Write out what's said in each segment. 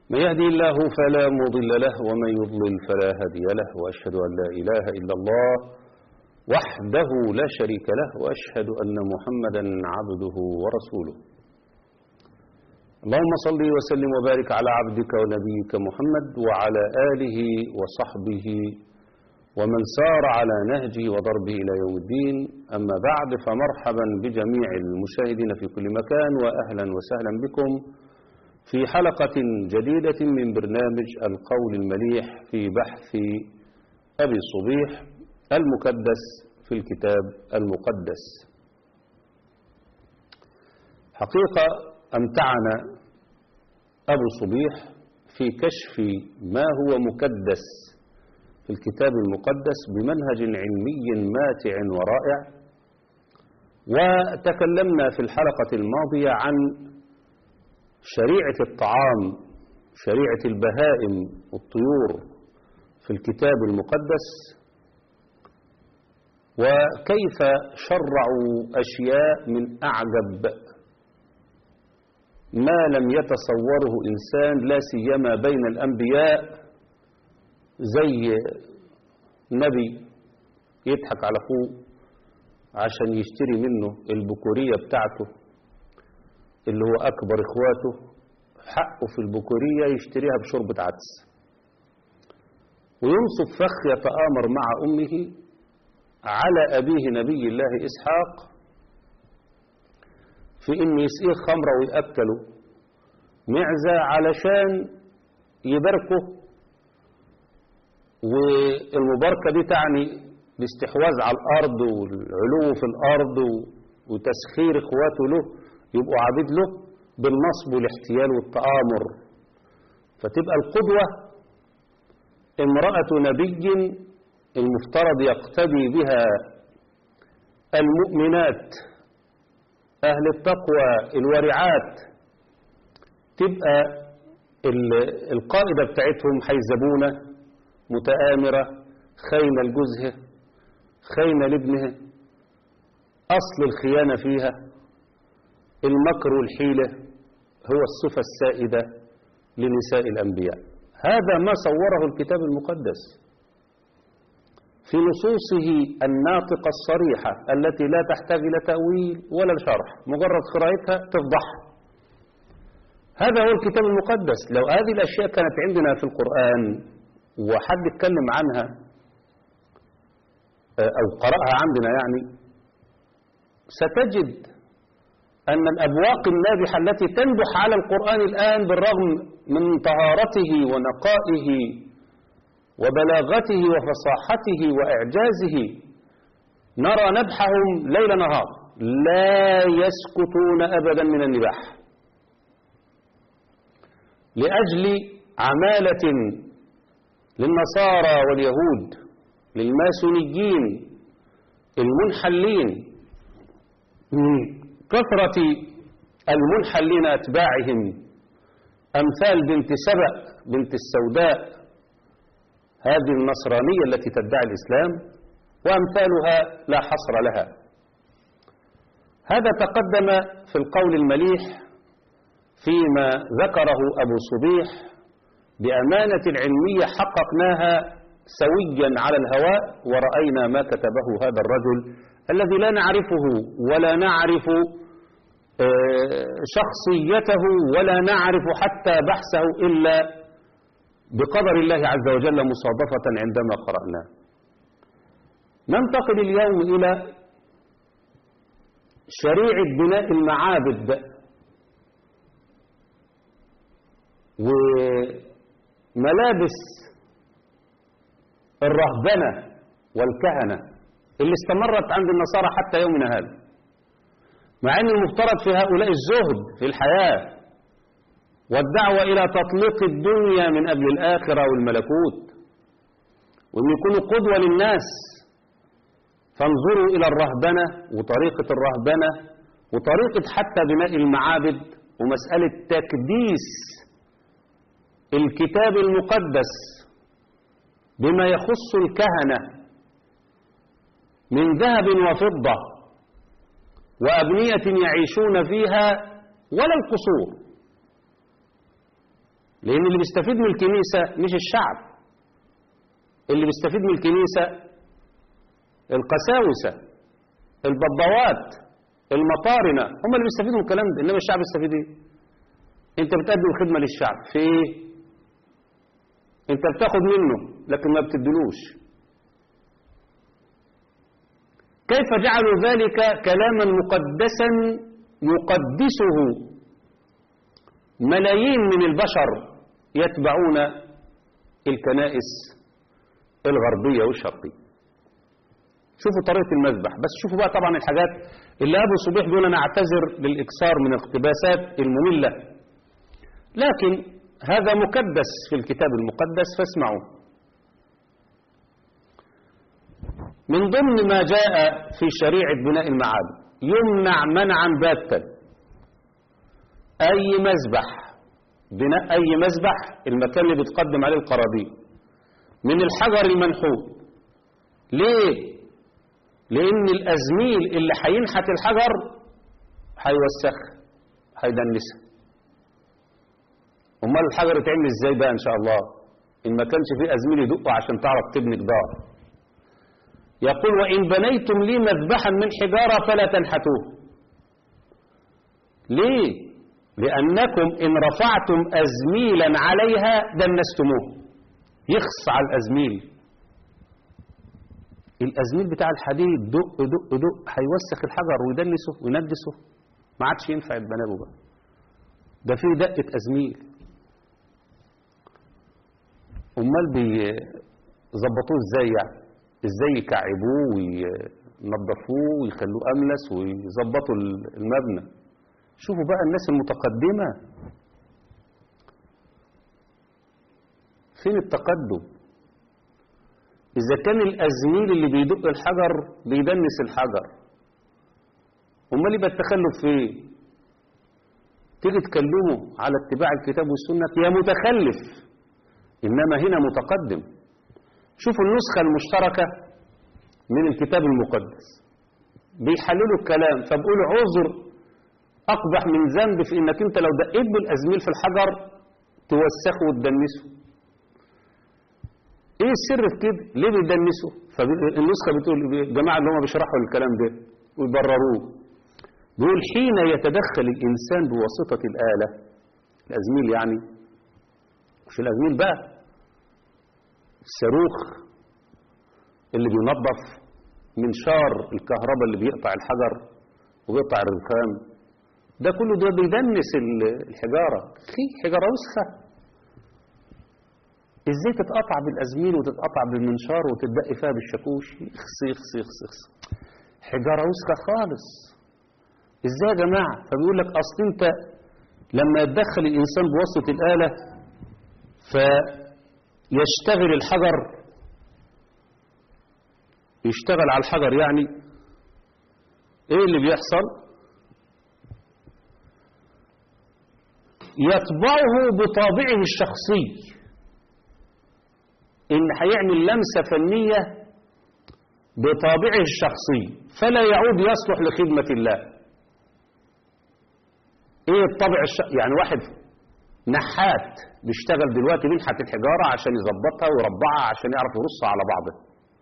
من يهدي الله فلا مضل له ومن يضلل فلا هادي له وأشهد أن لا إله إلا الله وحده لا شريك له وأشهد أن محمدا عبده ورسوله اللهم صل وسلم وبارك على عبدك ونبيك محمد وعلى آله وصحبه ومن سار على نهجه وضربه إلى يوم الدين أما بعد فمرحبا بجميع المشاهدين في كل مكان وأهلا وسهلا بكم في حلقة جديدة من برنامج القول المليح في بحث أبي الصبيح المكدس في الكتاب المقدس حقيقة أمتعنا أبو صبيح في كشف ما هو مكدس في الكتاب المقدس بمنهج علمي ماتع ورائع وتكلمنا في الحلقة الماضية عن شريعة الطعام شريعة البهائم والطيور في الكتاب المقدس وكيف شرعوا أشياء من أعجب ما لم يتصوره إنسان لا سيما بين الأنبياء زي نبي يضحك على أخوه عشان يشتري منه البكورية بتاعته اللي هو أكبر إخواته حقه في البكورية يشتريها بشربة عدس وينصب فخ يتآمر مع أمه على أبيه نبي الله إسحاق في إن يسقيه خمرة ويأكله معزة علشان يباركه والمباركة دي تعني الاستحواذ على الأرض والعلو في الأرض وتسخير إخواته له يبقوا عبيد له بالنصب والاحتيال والتآمر فتبقى القدوة امرأة نبي المفترض يقتدي بها المؤمنات أهل التقوى الورعات تبقى القائدة بتاعتهم حيزبونة متآمرة خاينة لجوزها خاينة لابنها أصل الخيانة فيها المكر والحيلة هو الصفة السائدة لنساء الأنبياء هذا ما صوره الكتاب المقدس في نصوصه الناطقة الصريحة التي لا تحتاج إلى تأويل ولا شرح مجرد قراءتها تفضحها هذا هو الكتاب المقدس لو هذه الأشياء كانت عندنا في القرآن وحد اتكلم عنها أو قرأها عندنا يعني ستجد أن الأبواق النابحة التي تنبح على القرآن الآن بالرغم من طهارته ونقائه وبلاغته وفصاحته وإعجازه نرى نبحهم ليل نهار لا يسكتون أبدا من النباح لأجل عمالة للنصارى واليهود للماسونيين المنحلين من كثرة المنحلين أتباعهم أمثال بنت سبأ بنت السوداء هذه النصرانية التي تدعي الإسلام وأمثالها لا حصر لها هذا تقدم في القول المليح فيما ذكره أبو صبيح بأمانة علمية حققناها سويا على الهواء ورأينا ما كتبه هذا الرجل الذي لا نعرفه ولا نعرف شخصيته ولا نعرف حتى بحثه إلا بقدر الله عز وجل مصادفة عندما قرأناه ننتقل اليوم إلى شريعة بناء المعابد وملابس الرهبنة والكهنة اللي استمرت عند النصارى حتى يومنا هذا مع أن المفترض في هؤلاء الزهد في الحياة والدعوة إلى تطليق الدنيا من أجل الآخرة والملكوت وأن يكونوا قدوة للناس فانظروا إلى الرهبنة وطريقة الرهبنة وطريقة حتى بناء المعابد ومسألة تكديس الكتاب المقدس بما يخص الكهنة من ذهب وفضة وأبنية يعيشون فيها ولا القصور لأن اللي بيستفيد من الكنيسة مش الشعب اللي بيستفيد من الكنيسة القساوسة البضوات المطارنة هم اللي بيستفيدوا من الكلام ده إنما الشعب يستفيد إيه؟ أنت بتقدم خدمة للشعب في إيه؟ أنت بتاخد منه لكن ما بتدلوش كيف جعلوا ذلك كلاما مقدسا يقدسه ملايين من البشر يتبعون الكنائس الغربية والشرقية شوفوا طريقة المذبح بس شوفوا بقى طبعا الحاجات اللي أبو صبيح بيقول أنا أعتذر للإكثار من الاقتباسات المملة لكن هذا مكدس في الكتاب المقدس فاسمعوا من ضمن ما جاء في شريعة بناء المعابد يمنع منعا باتا أي مذبح بناء أي مذبح المكان اللي بتقدم عليه القرابين من الحجر المنحوت ليه؟ لأن الأزميل اللي هينحت الحجر هيوسخها هيدنسها أمال الحجر يتعمل إزاي بقى إن شاء الله إن ما كانش فيه أزميل يدقه عشان تعرف تبني جدار يقول وإن بنيتم لي مذبحا من حجارة فلا تنحتوه ليه؟ لأنكم إن رفعتم أزميلا عليها دنستموه يخص على الأزميل الأزميل بتاع الحديد دق دق دق هيوسخ الحجر ويدنسه ويندسه ما عادش ينفع يتبنى له بقى ده فيه دقة أزميل أمال بيظبطوه إزاي يعني إزاي يكعبوه وينظفوه ويخلوه أملس ويظبطوا المبنى شوفوا بقى الناس المتقدمة فين التقدم إذا كان الأزميل اللي بيدق الحجر بيدنس الحجر أمال يبقى التخلف فين تيجي تكلمه على اتباع الكتاب والسنة يا متخلف إنما هنا متقدم شوفوا النسخة المشتركة من الكتاب المقدس بيحللوا الكلام فبقولوا عذر أقبح من ذنب في إنك أنت لو دقيت بالأزميل في الحجر توسخه وتدنسه إيه السر في كده؟ ليه بيدنسوا؟ فالنسخة بتقول الجماعة اللي هم بيشرحوا الكلام ده ويبرروه بيقول حين يتدخل الإنسان بواسطة الآلة الأزميل يعني مش الأزميل بقى الصاروخ اللي بينظف منشار الكهرباء اللي بيقطع الحجر وبيقطع الرخام ده كله ده بيدنس الحجارة خي حجارة وسخة ازاي تتقطع بالازميل وتتقطع بالمنشار وتتدق فيها بالشاكوش يخص يخص يخص يخص حجارة وسخة خالص ازاي يا جماعة فبيقول لك اصل انت لما يتدخل الانسان بواسطة الآلة فيشتغل الحجر يشتغل على الحجر يعني ايه اللي بيحصل يطبعه بطابعه الشخصي ان هيعمل لمسة فنية بطابعه الشخصي فلا يعود يصلح لخدمة الله ايه الطبع الش... يعني واحد نحات بيشتغل دلوقتي بينحت الحجارة عشان يظبطها ويربعها عشان يعرف يرصها على بعضها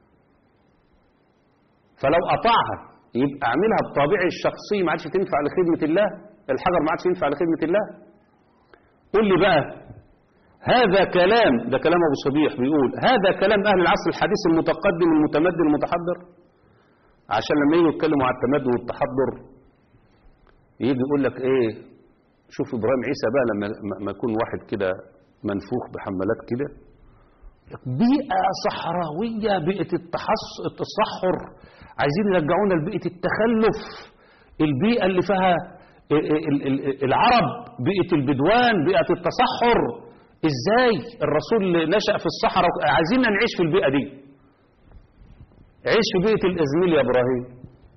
فلو قطعها يبقى اعملها بطابعه الشخصي ما عادش تنفع لخدمة الله الحجر ما عادش ينفع لخدمة الله قول لي بقى هذا كلام ده كلام أبو صبيح بيقول هذا كلام أهل العصر الحديث المتقدم المتمدن المتحضر عشان لما يجوا يتكلموا على التمدن والتحضر يجي يقول لك ايه شوف ابراهيم عيسى بقى لما ما يكون واحد كده منفوخ بحمالات كده بيئة صحراوية بيئة التحص التصحر عايزين يرجعونا لبيئة التخلف البيئة اللي فيها العرب بيئة البدوان بيئة التصحر ازاي الرسول نشأ في الصحراء عايزين نعيش في البيئة دي عيش في بيئة الإزميل يا إبراهيم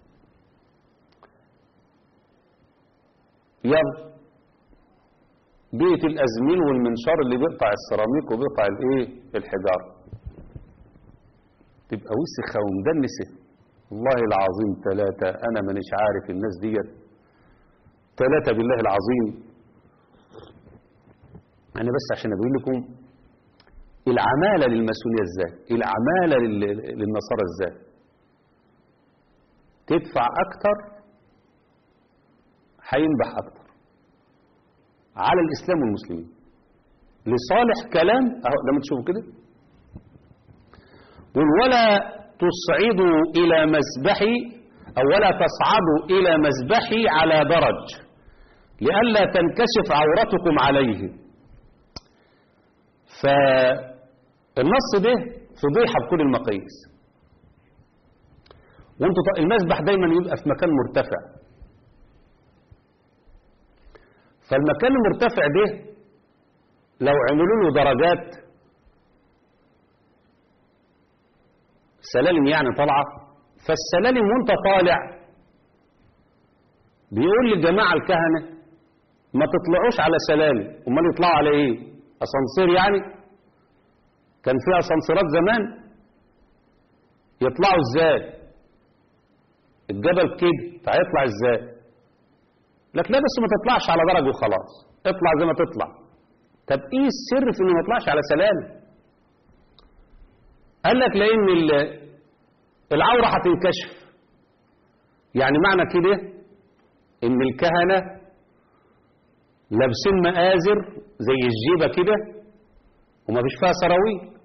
يلا بيئة الأزميل والمنشار اللي بيقطع السيراميك وبيقطع الايه الحجارة تبقى وسخة ومدنسة والله العظيم ثلاثة أنا مانيش عارف الناس ديت ثلاثة بالله العظيم أنا بس عشان أقول لكم العمالة للماسونية إزاي العمالة لل- للنصارى إزاي تدفع أكتر هينبح أكتر على الإسلام والمسلمين لصالح كلام أهو لما تشوفوا كده قل ولا تصعدوا إلى مذبحي أو ولا تصعدوا إلى مذبحي على درج لئلا تنكشف عورتكم عليه فالنص ده فضيحة بكل المقاييس وانتوا ط- المذبح دايما يبقى في مكان مرتفع فالمكان المرتفع ده لو عملوا له درجات سلالم يعني طالعة فالسلالم وانت طالع بيقول للجماعة الكهنة ما تطلعوش على سلالم امال يطلعوا على ايه اسانسير يعني كان في اسانسيرات زمان يطلعوا ازاي الجبل كده فهيطلع ازاي لك لا بس ما تطلعش على درج وخلاص اطلع زي ما تطلع طب ايه السر في انه ما يطلعش على سلالم قال لك لان ال- العوره هتنكشف يعني معنى كده ان الكهنه لابسين مآزر زي الجيبه كده وما فيش فيها سراويل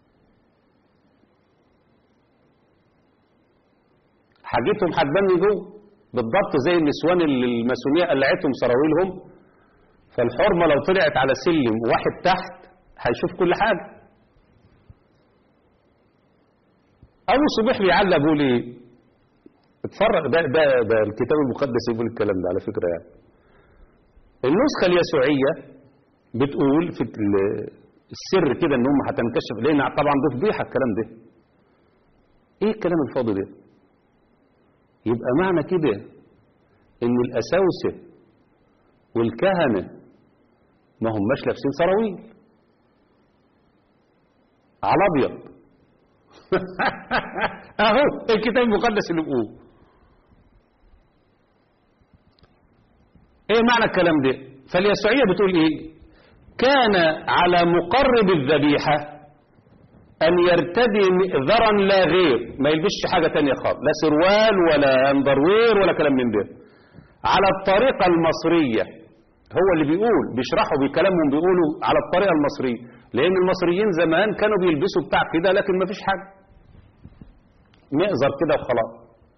حاجتهم هتبني جوه بالضبط زي النسوان اللي الماسونيه قلعتهم سراويلهم فالحرمه لو طلعت على سلم واحد تحت هيشوف كل حاجه ابو صبيح بيعلق بيقول ايه اتفرج ده ده ده الكتاب المقدس يقول الكلام ده على فكره يعني النسخه اليسوعيه بتقول في ال- السر كده ان هم هتنكشف لان طبعا ده فضيحه الكلام ده ايه الكلام الفاضي ده يبقى معنى كده ان الاساوسه والكهنه ما هماش لابسين سراويل على ابيض اهو الكتاب المقدس اللي بيقول ايه معنى الكلام ده فاليسوعيه بتقول ايه كان على مقرب الذبيحه ان يرتدي مئذرا لا غير ما يلبسش حاجه تانية خالص لا سروال ولا اندروير ولا كلام من ده على الطريقه المصريه هو اللي بيقول بيشرحوا بكلامهم بيقولوا على الطريقه المصريه لان المصريين زمان كانوا بيلبسوا بتاع كده لكن ما فيش حاجه مئزر كده وخلاص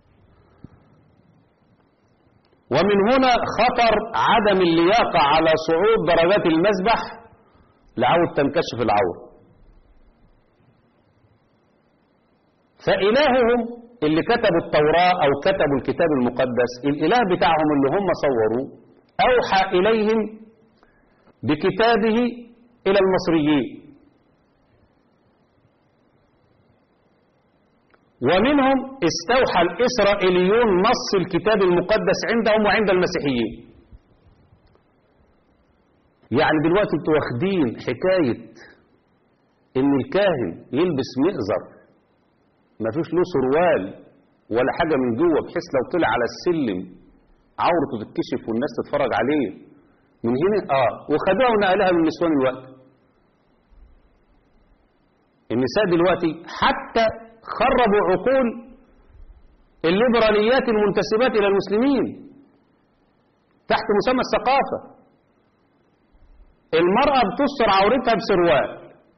ومن هنا خطر عدم اللياقة على صعود درجات المسبح لعود تنكشف العورة فإلههم اللي كتبوا التوراة أو كتبوا الكتاب المقدس الإله بتاعهم اللي هم صوروه أوحى إليهم بكتابه إلى المصريين ومنهم استوحى الإسرائيليون نص الكتاب المقدس عندهم وعند المسيحيين يعني دلوقتي انتوا واخدين حكاية ان الكاهن يلبس مئزر ما فيش له سروال ولا حاجة من جوه بحيث لو طلع على السلم عورته تتكشف والناس تتفرج عليه من هنا اه وخدوها ونقلها من نسوان الوقت النساء دلوقتي حتى خربوا عقول الليبراليات المنتسبات إلى المسلمين تحت مسمى الثقافة المرأة بتستر عورتها بسروال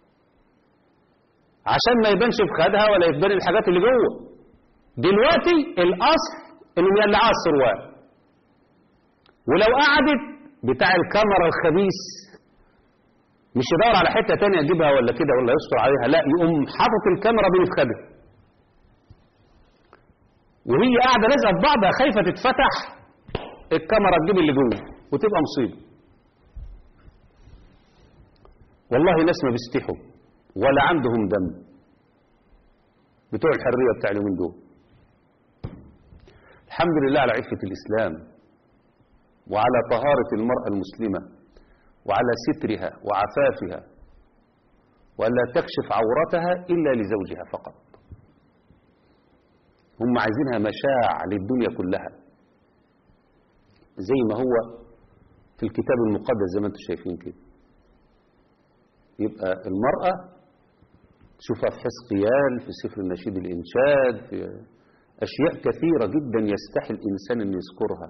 عشان ما يبانش في خدها ولا يبان الحاجات اللي جوه دلوقتي الأصل إنه يقلعها السروال ولو قعدت بتاع الكاميرا الخبيث مش يدور على حتة تانية يجيبها ولا كده ولا يستر عليها لا يقوم حاطط الكاميرا بين في خدها وهي قاعدة لازقة في بعضها خايفة تتفتح الكاميرا تجيب اللي جوه وتبقى مصيبة والله ناس ما بيستحوا ولا عندهم دم بتوع الحرية بتاع اليومين دول الحمد لله على عفة الإسلام وعلى طهارة المرأة المسلمة وعلى سترها وعفافها ولا تكشف عورتها إلا لزوجها فقط هم عايزينها مشاع للدنيا كلها زي ما هو في الكتاب المقدس زي ما انتم شايفين كده يبقى المرأة تشوفها في حزقيال في سفر النشيد الإنشاد في أشياء كثيرة جدا يستحي الإنسان أن يذكرها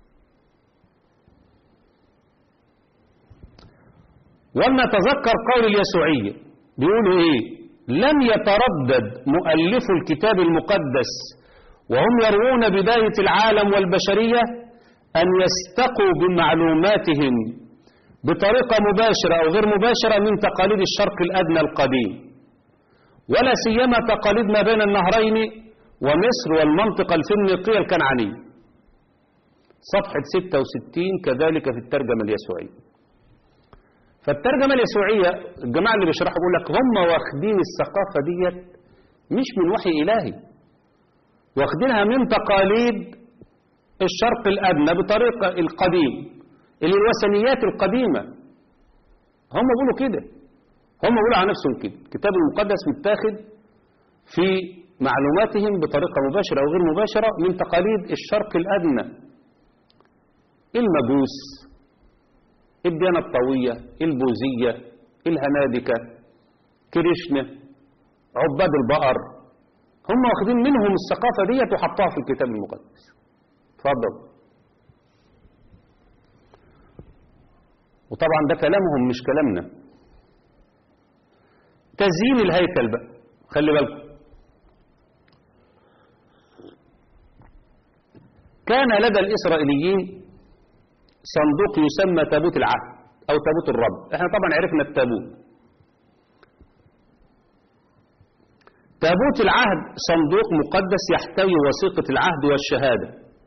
ولنتذكر قول اليسوعية بيقولوا إيه لم يتردد مؤلف الكتاب المقدس وهم يروون بداية العالم والبشرية أن يستقوا بمعلوماتهم بطريقة مباشرة أو غير مباشرة من تقاليد الشرق الأدنى القديم ولا سيما تقاليد ما بين النهرين ومصر والمنطقة الفينيقية الكنعانية صفحة 66 كذلك في الترجمة اليسوعية فالترجمة اليسوعية الجماعة اللي بيشرحوا بيقول لك هم واخدين الثقافة ديت مش من وحي إلهي واخدينها من تقاليد الشرق الأدنى بطريقة القديم اللي الوثنيات القديمة هم بيقولوا كده هم بيقولوا على نفسهم كده الكتاب المقدس متاخد في معلوماتهم بطريقة مباشرة أو غير مباشرة من تقاليد الشرق الأدنى المجوس الديانة الطوية البوذية الهنادكة كريشنا عباد البقر هم واخدين منهم الثقافة ديت وحطوها في الكتاب المقدس اتفضل وطبعا ده كلامهم مش كلامنا تزيين الهيكل بقى خلي بالكم كان لدى الإسرائيليين صندوق يسمى تابوت العهد أو تابوت الرب احنا طبعا عرفنا التابوت تابوت العهد صندوق مقدس يحتوي وثيقة العهد والشهادة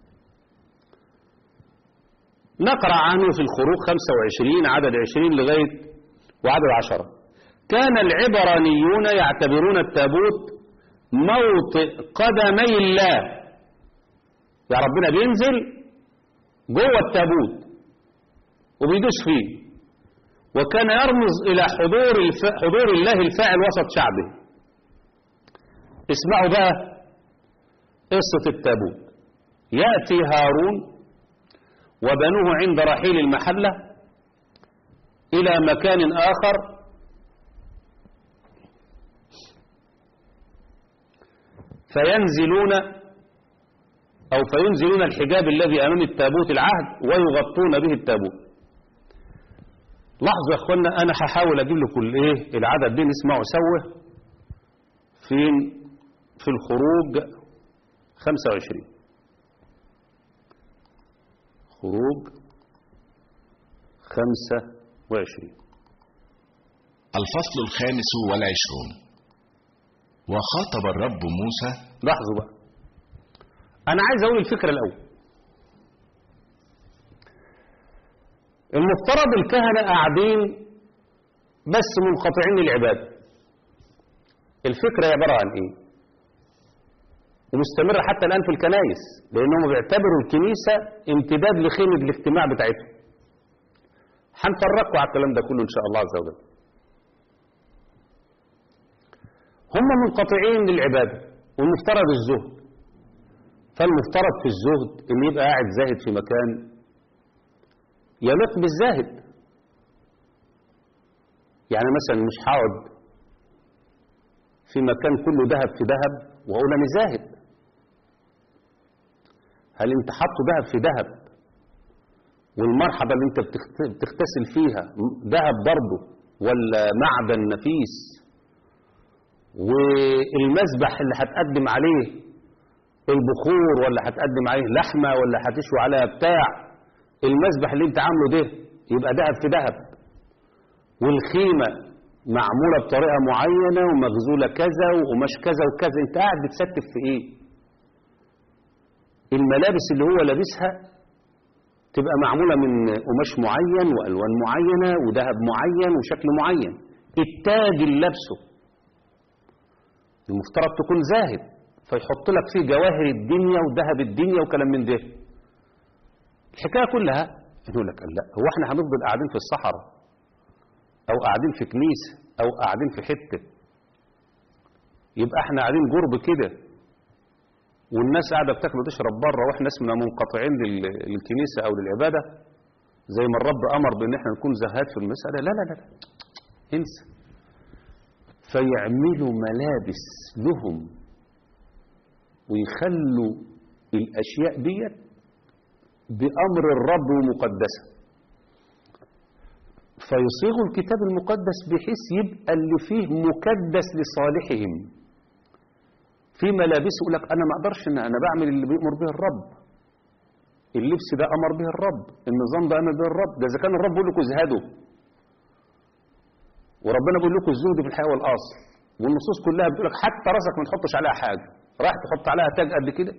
نقرأ عنه في الخروج 25 عدد 20 لغاية وعدد 10 كان العبرانيون يعتبرون التابوت موطئ قدمي الله يا ربنا بينزل جوه التابوت وبيدوس فيه وكان يرمز إلى حضور الف... حضور الله الفاعل وسط شعبه اسمعوا بقى قصة التابوت يأتي هارون وبنوه عند رحيل المحلة إلى مكان آخر فينزلون أو فينزلون الحجاب الذي أمام التابوت العهد ويغطون به التابوت لاحظوا يا اخوانا أنا هحاول أجيب لكم الإيه العدد دي نسمعه سوا فين في الخروج 25 خروج 25 الفصل الخامس والعشرون وخاطب الرب موسى لاحظوا بقى أنا عايز أقول الفكرة الأول المفترض الكهنة قاعدين بس منقطعين للعبادة الفكرة عبارة عن إيه ومستمرة حتى الآن في الكنائس لأنهم بيعتبروا الكنيسة امتداد لخيمة الاجتماع بتاعتهم هنفرقوا على الكلام ده كله إن شاء الله عز وجل هم منقطعين للعبادة والمفترض الزهد فالمفترض في الزهد ان يبقى قاعد زاهد في مكان يليق بالزاهد يعني مثلا مش هقعد في مكان كله ذهب في ذهب واقول انا زاهد هل انت حاطه ذهب في ذهب والمرحبا اللي انت بتخت- بتغتسل فيها ذهب برضه ولا معدن نفيس والمذبح اللي هتقدم عليه البخور ولا هتقدم عليه لحمة ولا هتشوي عليها بتاع المذبح اللي انت عامله ده يبقى ذهب في ذهب والخيمة معمولة بطريقة معينة ومغزولة كذا وقماش كذا وكذا انت قاعد بتستف في ايه الملابس اللي هو لابسها تبقى معمولة من قماش معين وألوان معينة وذهب معين وشكل معين التاج اللي لابسه المفترض تكون زاهد فيحط لك فيه جواهر الدنيا وذهب الدنيا وكلام من ده الحكاية كلها يقول لك لا هو احنا هنفضل قاعدين في الصحراء او قاعدين في كنيسة او قاعدين في حتة يبقى احنا قاعدين جرب كده والناس قاعدة بتاكل وتشرب بره واحنا اسمنا منقطعين لل- للكنيسة او للعبادة زي ما الرب امر بان احنا نكون زهاد في المسألة لا لا لا, لا. انسى فيعملوا ملابس لهم ويخلوا الأشياء ديت بأمر الرب ومقدسة فيصيغوا الكتاب المقدس بحيث يبقى اللي فيه مكدس لصالحهم في ملابس يقول لك انا ما اقدرش ان انا بعمل اللي بيأمر به الرب اللبس ده امر به الرب النظام ده امر به الرب ده اذا كان الرب بيقول لكم اجهدوا وربنا بيقول لكم الزهد في الحياه والاصل والنصوص كلها بتقول لك حتى راسك ما تحطش عليها حاجه رايح تحط عليها تاج قد كده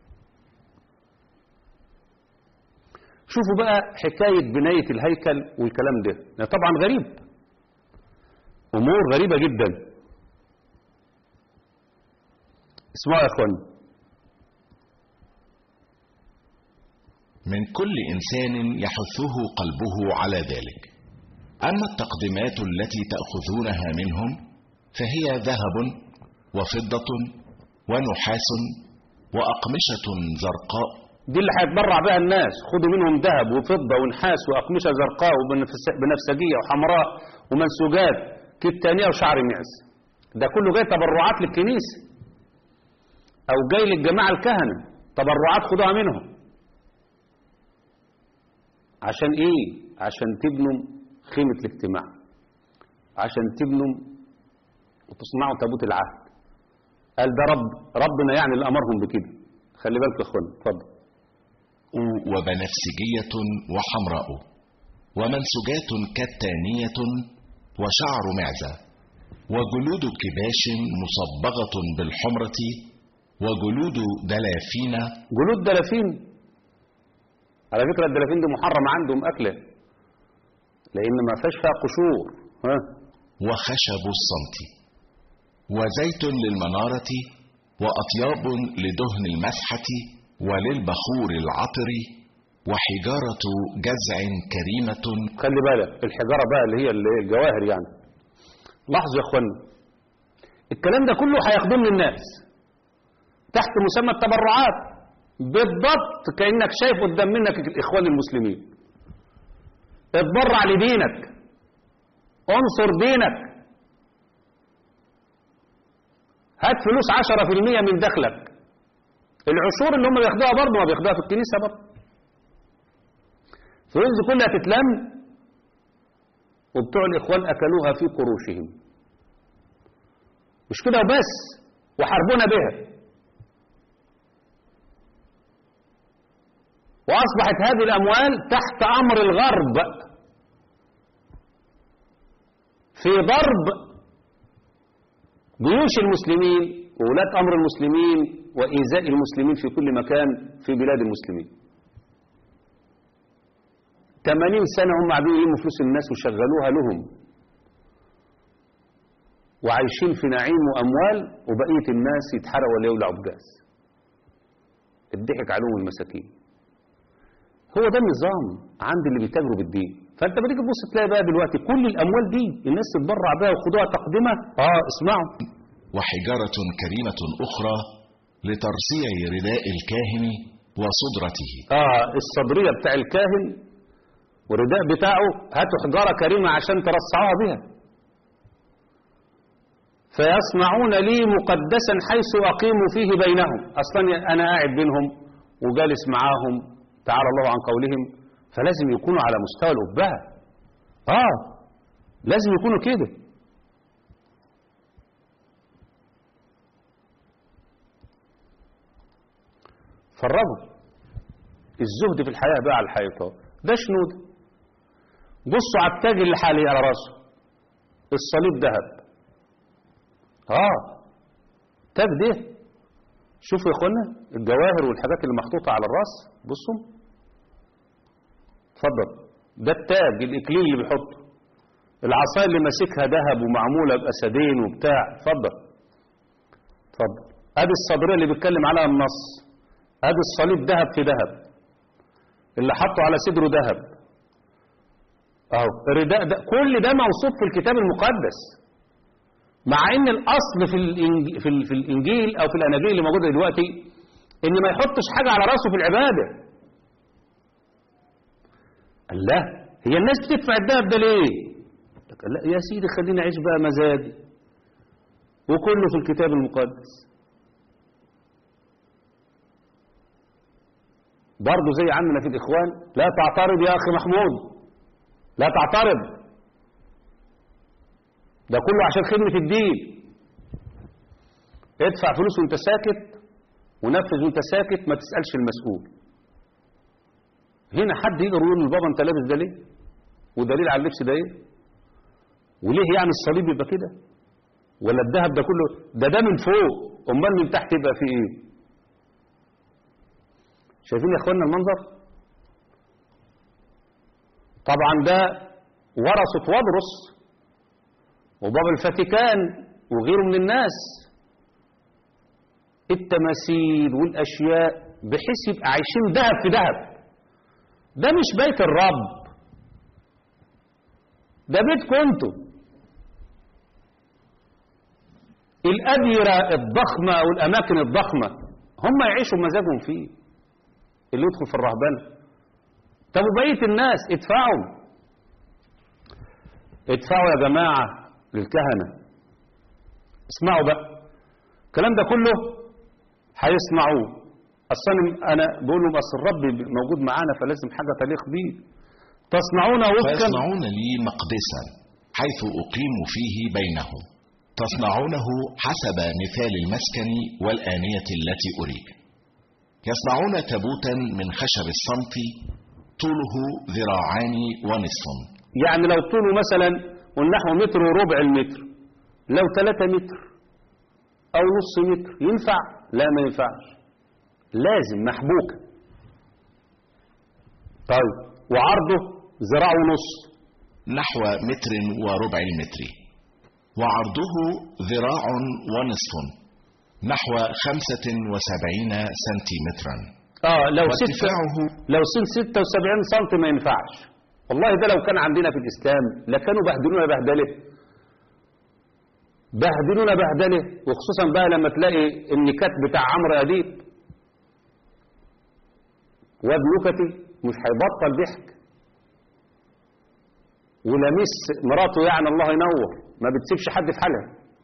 شوفوا بقى حكاية بناية الهيكل والكلام ده ده طبعا غريب أمور غريبة جدا اسمعوا يا أخوان من كل إنسان يحثه قلبه على ذلك أما التقدمات التي تأخذونها منهم فهي ذهب وفضة ونحاس وأقمشة زرقاء دي اللي هيتبرع بها الناس خدوا منهم ذهب وفضة ونحاس وأقمشة زرقاء وبنفس- بنفسجية وحمراء ومنسوجات كتانية وشعر معز ده كله جاي تبرعات للكنيسة أو جاي للجماعة الكهنة تبرعات خدوها منهم عشان إيه؟ عشان تبنوا خيمة الاجتماع عشان تبنوا وتصنعوا تابوت العهد قال ده رب ربنا يعني اللي أمرهم بكده خلي بالك يا اخوانا اتفضل وبنفسجية وحمراء ومنسجات كتانية وشعر معزة وجلود كباش مصبغة بالحمرة وجلود دلافين جلود دلافين على فكرة الدلافين دي محرم عندهم أكله لأن ما فيهاش فيها قشور ها وخشب الصمت وزيت للمنارة وأطياب لدهن المسحة وللبخور العطر وحجارة جزع كريمة خلي بالك الحجارة بقى اللي هي اللي هي الجواهر يعني لاحظوا يا اخوانا الكلام ده كله هياخدوه من الناس تحت مسمى التبرعات بالضبط كأنك شايف قدام منك الإخوان المسلمين اتبرع لدينك انصر دينك هات فلوس 10% من دخلك العشور اللي هم بياخدوها برضه ما بياخدوها في الكنيسة برضه الفلوس دي كلها تتلم وبتوع الإخوان أكلوها في قروشهم مش كده وبس وحاربونا بها وأصبحت هذه الأموال تحت أمر الغرب في ضرب جيوش المسلمين وولاة أمر المسلمين وإيذاء المسلمين في كل مكان في بلاد المسلمين 80 سنة هم قاعدين يلموا فلوس الناس وشغلوها لهم وعايشين في نعيم وأموال وبقية الناس يتحرقوا ولا يولعوا بجاز الضحك عليهم المساكين هو ده النظام عند اللي بيتاجروا بالدين فانت ما تيجي تبص تلاقي بقى دلوقتي كل الاموال دي الناس تتبرع بها وخدوها تقدمه اه اسمعوا وحجارة كريمة أخرى لترصيع رداء الكاهن وصدرته اه الصدريه بتاع الكاهن والرداء بتاعه هاتوا حجاره كريمه عشان ترصعوها بها فيصنعون لي مقدسا حيث اقيم فيه بينهم اصلا انا قاعد بينهم وجالس معاهم تعالى الله عن قولهم فلازم يكونوا على مستوى الأبهة آه لازم يكونوا كده فرغوا الزهد في الحياة بقى على الحيطان ده شنو ده بصوا على التاج اللي حالي على راسه الصليب ذهب اه تاج ده شوفوا يا اخوانا الجواهر والحاجات اللي محطوطة على الراس بصوا اتفضل ده التاج الاكليل اللي بيحطه العصايه اللي ماسكها ذهب ومعموله باسدين وبتاع اتفضل اتفضل ادي الصدريه اللي بيتكلم عليها النص ادي الصليب ذهب في ذهب اللي حطه على صدره ذهب اهو الرداء ده كل ده موصوف في الكتاب المقدس مع ان الاصل في الإنجيل, في, ال- في الانجيل او في الاناجيل اللي موجوده دلوقتي ان ما يحطش حاجه على راسه في العباده قال لا هي الناس بتدفع الذهب ده ليه قال لا يا سيدي خلينا اعيش بقى مزاجي وكله في الكتاب المقدس برضه زي عندنا في الإخوان لا تعترض يا أخي محمود لا تعترض ده كله عشان خدمة الدين ادفع فلوس وانت ساكت ونفذ وانت ساكت ما تسألش المسؤول هنا حد يقدر يقول لبابا انت لابس ده ليه ودليل على اللبس ده ايه وليه يعني الصليب يبقى كده ولا الذهب ده كله ده ده من فوق امال من تحت يبقى فيه ايه شايفين يا اخوانا المنظر طبعا ده ورثة وبرص وبابا الفاتيكان وغيره من الناس التماثيل والاشياء بحيث يبقى عايشين ذهب في ذهب ده مش بيت الرب ده بيتكم انتوا الأديرة الضخمة والأماكن الضخمة هم يعيشوا مزاجهم فيه اللي يدخل في الرهبنة طب وبقية الناس ادفعوا ادفعوا يا جماعة للكهنة اسمعوا بقى الكلام ده كله هيسمعوه اصلا انا بقول لهم اصل الرب موجود معانا فلازم حاجه تليق بيه تصنعون وفقا فيصنعون لي مقدسا حيث أقيم فيه بينهم تصنعونه حسب مثال المسكن والآنية التي أريد يصنعون تابوتا من خشب الصمت طوله ذراعان ونصف يعني لو طوله مثلا ونحو متر وربع المتر لو 3 متر او نص متر ينفع لا ما ينفعش لازم محبوكه طيب وعرضه ذراع ونص نحو متر وربع المتر وعرضه ذراع ونصف نحو خمسة وسبعين سنتيمترا اه لو ستة وارتفاعه لو سن 76 سم ما ينفعش والله ده لو كان عندنا في الاسلام لكانوا بهدلونا بهدله بهدلونا بهدله وخصوصا بقى لما تلاقي النكات بتاع عمرو اديب واد نكتي مش هيبطل ضحك ولميس مراته يعني الله ينور ما بتسيبش حد في حالها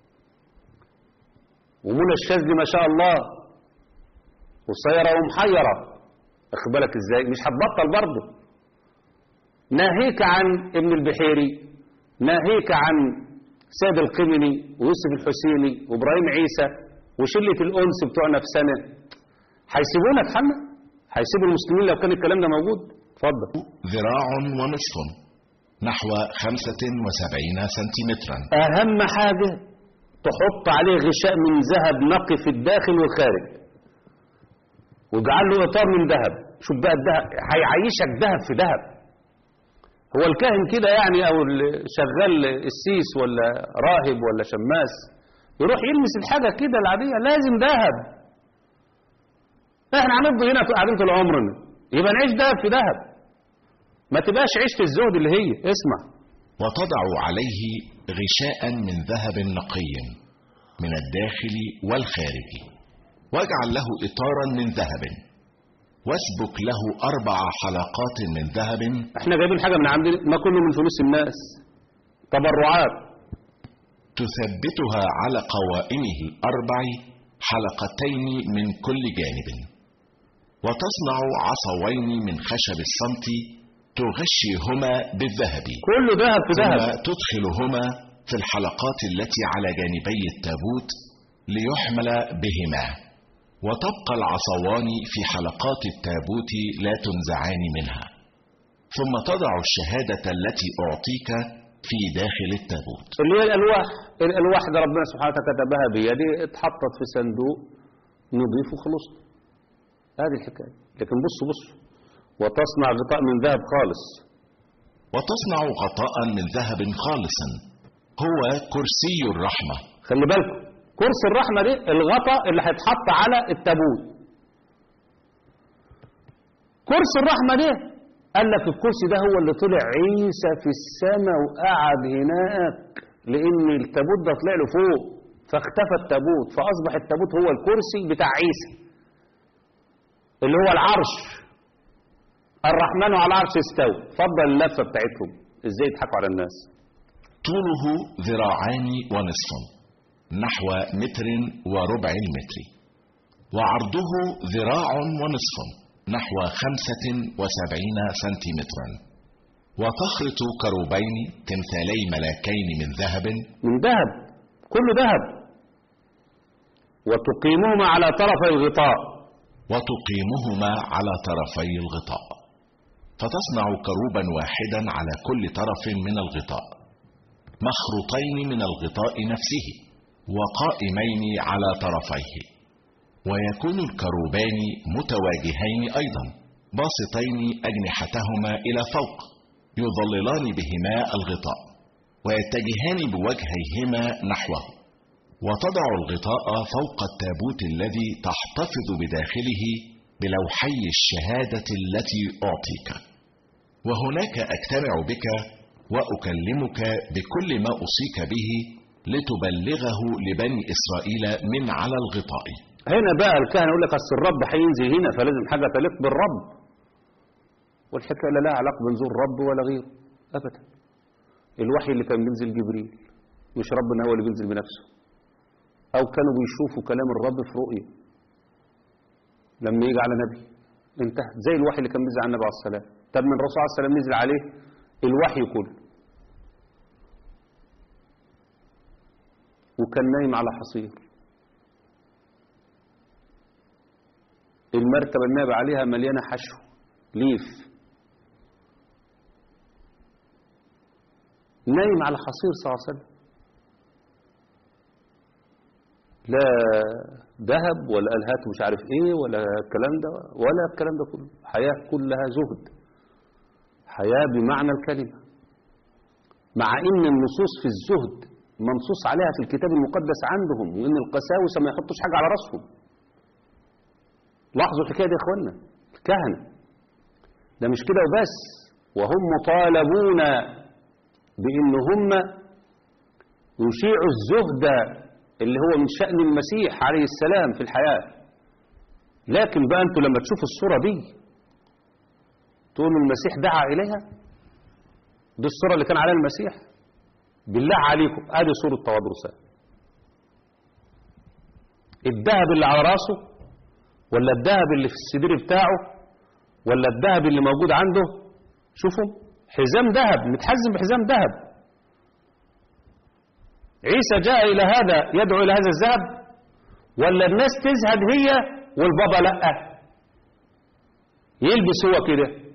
ومنى الشاذلي ما شاء الله قصيرة ومحيرة اخد بالك ازاي مش هتبطل برضه ناهيك عن ابن البحيري ناهيك عن سيد القمني ويوسف الحسيني وابراهيم عيسى وشلة الأنس بتوع نفسنا هيسيبونا في حالنا هيسيبوا المسلمين لو كان الكلام ده موجود اتفضل ذراع ونصف نحو خمسة وسبعين سنتيمترا أهم حاجة تحط عليه غشاء من ذهب نقي في الداخل والخارج واجعل له إطار من ذهب شوف بقى الذهب هيعيشك ذهب في ذهب هو الكاهن كده يعني أو ال- شغال السيس ولا راهب ولا شماس يروح يلمس الحاجة كده العادية لازم ذهب احنا هنفضل هنا قاعدين طول عمرنا يبقى نعيش ذهب في ذهب ما تبقاش عيشة الزهد اللي هي اسمع وتضع عليه غشاء من ذهب نقي من الداخل والخارج واجعل له إطارا من ذهب واسبك له أربع حلقات من ذهب احنا جايبين حاجة من عندنا ما كله من فلوس الناس تبرعات تثبتها على قوائمه الأربع حلقتين من كل جانب وتصنع عصوين من خشب الصمت تغشيهما بالذهب كله ذهب في ثم ذهب تدخلهما في الحلقات التي على جانبي التابوت ليحمل بهما وتبقى العصوان في حلقات التابوت لا تنزعان منها ثم تضع الشهادة التي أعطيك في داخل التابوت اللي هي الألواح الألواح ده ربنا سبحانه وتعالى كتبها بيدي اتحطت في صندوق نضيف وخلصنا هذه الحكاية لكن بصوا بصوا وتصنع غطاء من ذهب خالص وتصنع غطاء من ذهب خالصا هو كرسي الرحمة خلي بالكم كرسي الرحمة دي الغطاء اللي هيتحط على التابوت كرسي الرحمة دي قال لك الكرسي ده هو اللي طلع عيسى في السماء وقعد هناك لأن التابوت ده طلع له فوق فاختفى التابوت فأصبح التابوت هو الكرسي بتاع عيسى اللي هو العرش الرحمن على العرش استوى اتفضل اللفة بتاعتهم ازاي يضحكوا على الناس طوله ذراعان ونصف نحو متر وربع المتر وعرضه ذراع ونصف نحو خمسة وسبعين سنتيمترا وتخرط كروبين تمثالي ملاكين من ذهب من ذهب كله ذهب وتقيمهما على طرفي الغطاء وتقيمهما على طرفي الغطاء فتصنع كروبا واحدا على كل طرف من الغطاء مخروطين من الغطاء نفسه وقائمين على طرفيه ويكون الكروبان متواجهين ايضا باسطين اجنحتهما الى فوق يظللان بهما الغطاء ويتجهان بوجهيهما نحوه وتضع الغطاء فوق التابوت الذي تحتفظ بداخله بلوحي الشهادة التي أعطيك وهناك أجتمع بك وأكلمك بكل ما أوصيك به لتبلغه لبني إسرائيل من على الغطاء هنا بقى الكهنة يقول لك أصل الرب هينزل هنا فلازم حاجة تليق بالرب والحكاية لا لها علاقة بنزول الرب ولا غيره أبدا الوحي اللي كان بينزل جبريل مش ربنا هو اللي بينزل بنفسه أو كانوا بيشوفوا كلام الرب في رؤية لما يجي على نبي انتهى زي الوحي اللي كان بينزل على النبي عليه السلام طب من الرسول عليه السلام نزل عليه الوحي كله وكان نايم على حصير المركبة النائب عليها مليانة حشو ليف نايم على حصير صلى الله عليه وسلم لا ذهب ولا الهات مش عارف ايه ولا الكلام ده ولا الكلام ده كله حياة كلها زهد حياة بمعنى الكلمة مع ان النصوص في الزهد منصوص عليها في الكتاب المقدس عندهم وان القساوسة ما يحطوش حاجة على راسهم لاحظوا الحكاية دي يا اخوانا الكهنة ده مش كده وبس وهم مطالبون بان هم يشيعوا الزهد اللي هو من شأن المسيح عليه السلام في الحياة لكن بقى انتوا لما تشوفوا الصورة دي تقولوا المسيح دعا إليها دي الصورة اللي كان عليها المسيح بالله عليكم ادي صورة تواضرسات الذهب اللي على راسه ولا الذهب اللي في السدير بتاعه ولا الذهب اللي موجود عنده شوفوا حزام ذهب متحزم بحزام ذهب عيسى جاء إلى هذا يدعو إلى هذا الذهب ولا الناس تزهد هي والبابا لا يلبس هو كده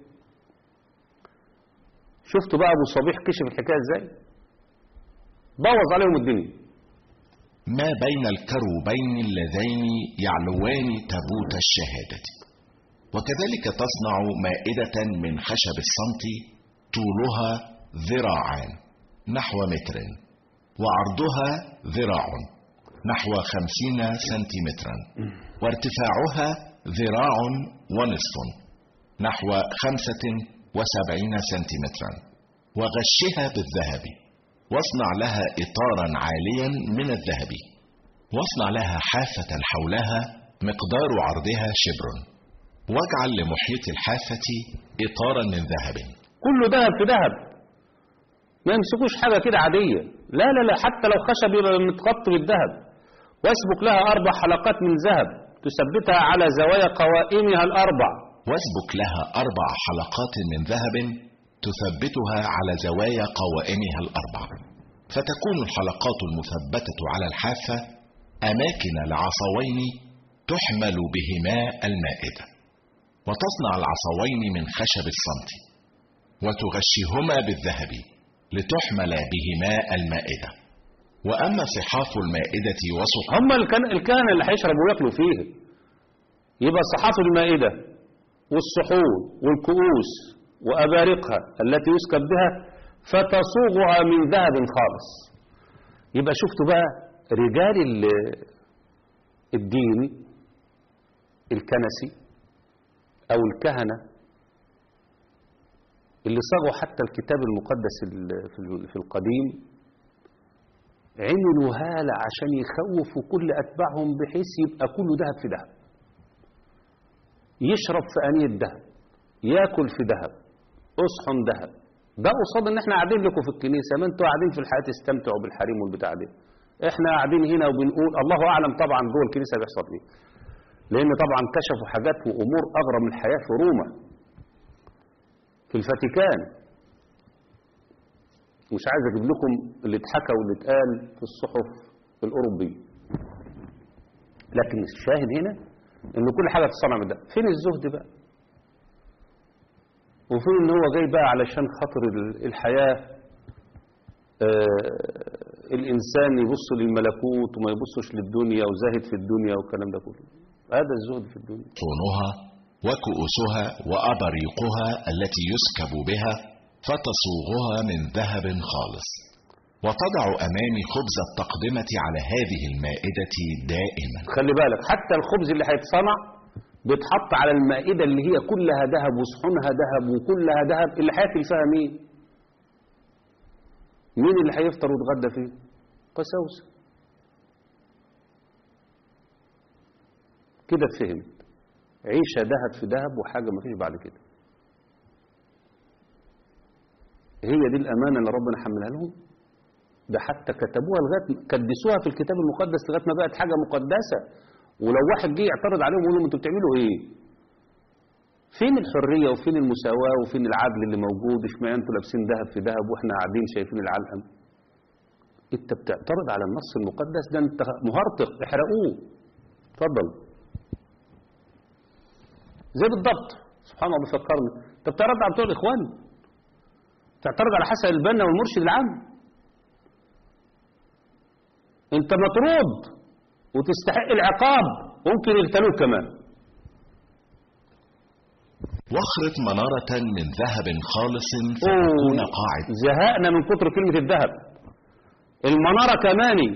شفتوا بقى أبو صبيح كشف الحكاية إزاي بوظ عليهم الدنيا ما بين الكروبين اللذين يعلوان تابوت الشهادة وكذلك تصنع مائدة من خشب الصمت طولها ذراعان نحو متر وعرضها ذراع نحو خمسين سنتيمترا وارتفاعها ذراع ونصف نحو خمسة وسبعين سنتيمترا وغشها بالذهب واصنع لها إطارا عاليا من الذهب واصنع لها حافة حولها مقدار عرضها شبر واجعل لمحيط الحافة إطارا من ذهب كله ذهب في ذهب ما يمسكوش حاجة كده عادية لا لا لا حتى لو خشب يبقى متغطي بالذهب واسبك لها أربع حلقات من ذهب تثبتها على زوايا قوائمها الأربع واسبك لها أربع حلقات من ذهب تثبتها على زوايا قوائمها الأربع فتكون الحلقات المثبتة على الحافة أماكن لعصوين تحمل بهما المائدة وتصنع العصوين من خشب الصمت وتغشهما بالذهب لتحمل بهما المائدة وأما صحاف المائدة وصحف هم الكان الكهنة اللي هيشربوا وياكلوا فيها يبقى صحاف المائدة والصحون والكؤوس وأبارقها التي يسكب بها فتصوغها من ذهب خالص يبقى شفتوا بقى رجال ال- الدين الكنسي أو الكهنة اللي صاغوا حتى الكتاب المقدس ال- في ال- في القديم عملوا هالة عشان يخوفوا كل أتباعهم بحيث يبقى كله ذهب في ذهب يشرب في أنية ذهب ياكل في ذهب اصحن ذهب ده قصاد ان احنا قاعدين لكم في الكنيسه ما انتوا قاعدين في الحياه تستمتعوا بالحريم والبتاع دي احنا قاعدين هنا وبنقول الله اعلم طبعا جوه الكنيسه بيحصل ايه لان طبعا كشفوا حاجات وامور اغرب من الحياه في روما في الفاتيكان مش عايز اجيب لكم اللي اتحكى واللي اتقال في الصحف الاوروبيه لكن الشاهد هنا ان كل حاجه تتصنع من ده فين الزهد بقى وفين ان هو جاي بقى علشان خاطر ال- الحياه آه الانسان يبص للملكوت وما يبصش للدنيا وزاهد في الدنيا والكلام ده كله هذا الزهد في الدنيا صونها وكؤوسها وأبريقها التي يسكب بها فتصوغها من ذهب خالص وتضع أمامي خبز التقدمة على هذه المائدة دائما خلي بالك حتى الخبز اللي هيتصنع بيتحط على المائدة اللي هي كلها ذهب وصحونها ذهب وكلها ذهب اللي هياكل فيها مين مين اللي هيفطر ويتغدى فيه قساوسة كده اتفهمت عيشة ذهب في ذهب وحاجة ما فيش بعد كده هي دي الأمانة اللي ربنا حملها لهم ده حتى كتبوها لغاية كدسوها في الكتاب المقدس لغاية ما بقت حاجة مقدسة ولو واحد جه يعترض عليهم ويقول لهم انتوا بتعملوا ايه؟ فين الحرية وفين المساواة وفين العدل اللي موجود اشمعنى انتوا لابسين ذهب في ذهب واحنا قاعدين شايفين العلقم؟ انت بتعترض على النص المقدس ده انت مهرطق احرقوه اتفضل زي بالضبط سبحان الله بيفكرني انت بتعترض على بتوع الاخوان تعترض على حسن البنا والمرشد العام انت مطرود وتستحق العقاب ممكن يغتالوك كمان واخرط منارة من ذهب خالص فتكون أوه، قاعدة زهقنا من كتر كلمة الذهب المنارة كماني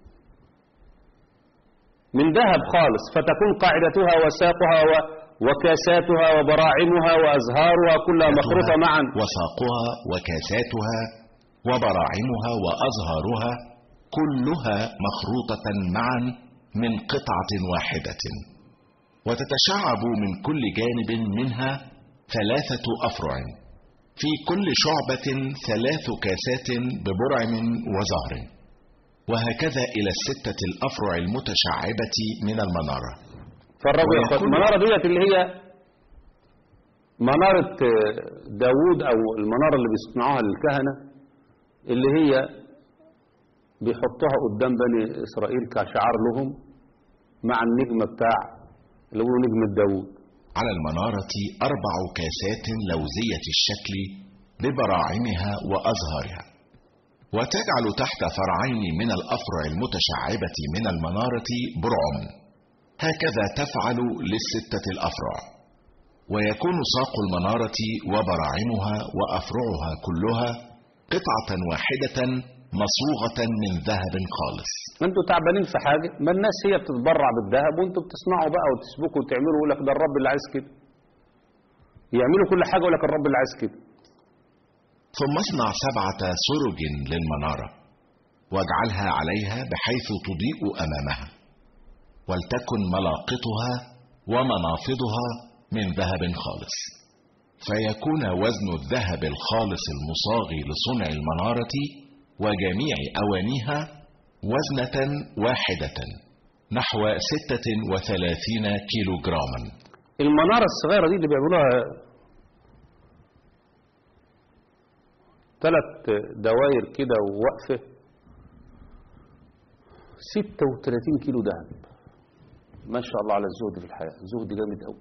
من ذهب خالص فتكون قاعدتها وساقها و... وكاساتها وبراعمها وأزهارها كلها مخروطة معا وساقها وكاساتها وبراعمها وأزهارها كلها مخروطة معا من قطعة واحدة وتتشعب من كل جانب منها ثلاثة أفرع في كل شعبة ثلاث كاسات ببرعم وزهر وهكذا إلى الستة الأفرع المتشعبة من المنارة فرجوا يا اخوان ويكون- المنارة ديت اللي هي منارة آه، داوود أو المنارة اللي بيصنعوها للكهنة اللي هي بيحطوها قدام بني إسرائيل كشعار لهم مع النجمة بتاع اللي بيقولوا نجمة داوود على المنارة أربع كاسات لوزية الشكل ببراعمها وأزهارها وتجعل تحت فرعين من الأفرع المتشعبة من المنارة برعم هكذا تفعل للستة الأفرع ويكون ساق المنارة وبراعمها وأفرعها كلها قطعة واحدة مصوغة من ذهب خالص انتوا تعبانين في حاجة ما الناس هي بتتبرع بالذهب وانتوا بتصنعوا بقى وتسبكوا وتعملوا يقول لك ده الرب اللي عايز كده يعملوا كل حاجة يقول لك الرب اللي عايز كده ثم اصنع سبعة سرج للمنارة واجعلها عليها بحيث تضيء أمامها ولتكن ملاقطها ومنافضها من ذهب خالص فيكون وزن الذهب الخالص المصاغ لصنع المنارة وجميع أوانيها وزنة واحدة نحو ستة وثلاثين كيلو جراما المنارة الصغيرة دي اللي بيعملوها ثلاث دواير كده ووقفة 36 كيلو دهب ما شاء الله على الزهد في الحياة زهد جامد قوي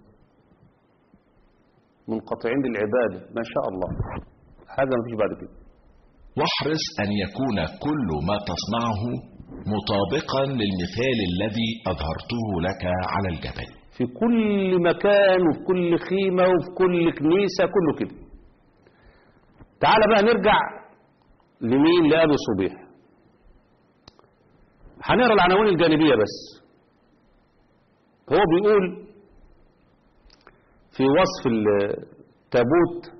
منقطعين للعبادة ما شاء الله حاجة ما فيش بعد كده واحرص أن يكون كل ما تصنعه مطابقا للمثال الذي أظهرته لك على الجبل في كل مكان وفي كل خيمة وفي كل كنيسة كله كده تعال بقى نرجع لمين لأبي صبيح هنقرا العناوين الجانبية بس هو بيقول في وصف التابوت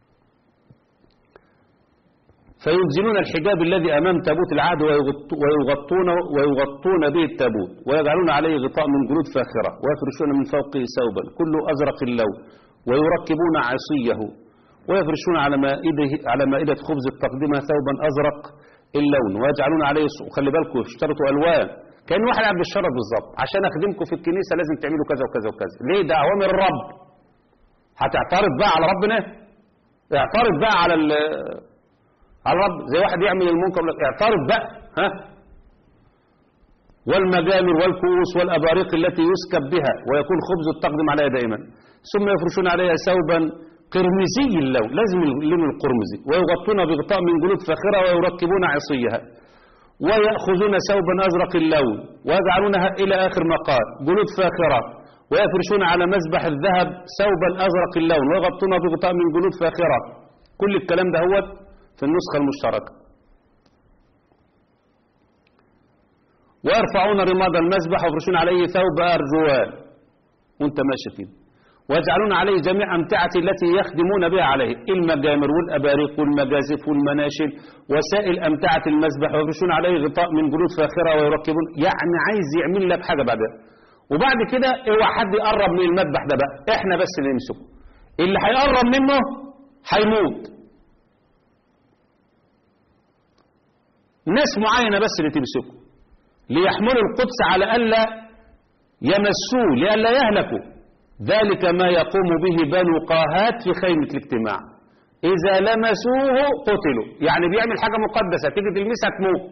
فينزلون الحجاب الذي أمام تابوت العهد ويغط- ويغطون, ويغطون به التابوت ويجعلون عليه غطاء من جلود فاخرة ويفرشون من فوقه ثوبا كله أزرق اللون ويركبون عصيه ويفرشون على مائده على مائدة خبز التقدمة ثوبا أزرق اللون ويجعلون عليه ص- وخلي بالكم اشترطوا الوان كان واحد قاعد بالشرط بالظبط عشان اخدمكم في الكنيسه لازم تعملوا كذا وكذا وكذا ليه ده اوامر الرب هتعترض بقى على ربنا اعترض بقى على ال على الرب زي واحد يعمل المنكر يقول لك اعترض بقى ها والمجامر والكؤوس والاباريق التي يسكب بها ويكون خبز التقدم عليها دائما ثم يفرشون عليها ثوبا قرمزي اللون لازم اللون القرمزي ويغطون بغطاء من جلود فاخره ويركبون عصيها ويأخذون ثوبا أزرق اللون ويجعلونها إلى آخر ما قال جلود فاخرة ويفرشون على مذبح الذهب ثوبا أزرق اللون ويغطون بغطاء من جلود فاخرة كل الكلام ده هو في النسخة المشتركة ويرفعون رماد المذبح ويفرشون عليه ثوب أرجوان وانت ماشي كده ويجعلون عليه جميع أمتعة التي يخدمون بها عليه المجامر والأباريق والمجازف والمناشل وسائل أمتعة المذبح ويفرشون عليه غطاء من جلود فاخرة ويركبون يعني عايز يعمل لك حاجة بعدها وبعد كده اوعى حد يقرب من المذبح ده بقى احنا بس اللي نمسكه اللي هيقرب منه هيموت ناس معينة بس اللي تمسكه ليحملوا القدس على ألا يمسوه لئلا يهلكوا ذلك ما يقوم به بنو قاهات في خيمة الاجتماع إذا لمسوه قتلوا يعني بيعمل حاجة مقدسة تيجي تلمسها تموت